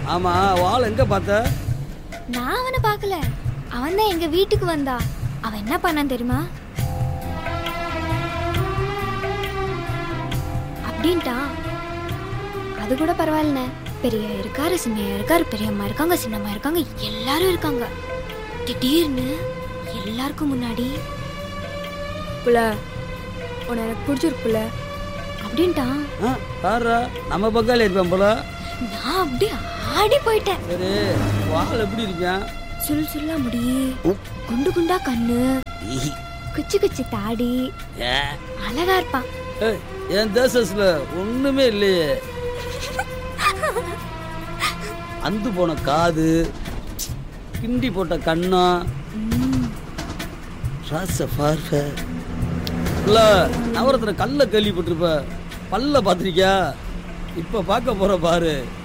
ஆமா வாள் எங்க பார்த்த நான் அவனை பார்க்கல அவன் தான் எங்க வீட்டுக்கு வந்தா அவன் என்ன பண்ணான் தெரியுமா அப்படின்ட்டான் அது கூட பரவாயில்லண்ணே பெரிய இருக்காரு சின்னையா இருக்காரு பெரியம்மா இருக்காங்க சின்னம்மா இருக்காங்க எல்லாரும் இருக்காங்க திடீர்னு எல்லாருக்கும் முன்னாடி புள்ள உன்னை எனக்கு பிடிச்சிருக்குல்ல அப்படின்ட்டான் ஆ, பாருடா நம்ம பக்கால இருப்பேன் போல நான் அப்படியே ஆடி போயிட்டேன் சரி வாள் எப்படி இருப்பேன் சுல் சுல்லா முடி குண்டு குண்டா கண்ணு குச்சி குச்சி தாடி அழகா இருப்பான் ஏய், என் தேசத்துல ஒண்ணுமே இல்லையே அந்து போன காது கிண்டி போட்ட கண்ணம் ராச பார்வை இல்ல நவரத்துல கல்ல கேள்விப்பட்டிருப்ப பல்ல பாத்திருக்கியா இப்ப பார்க்க போற பாரு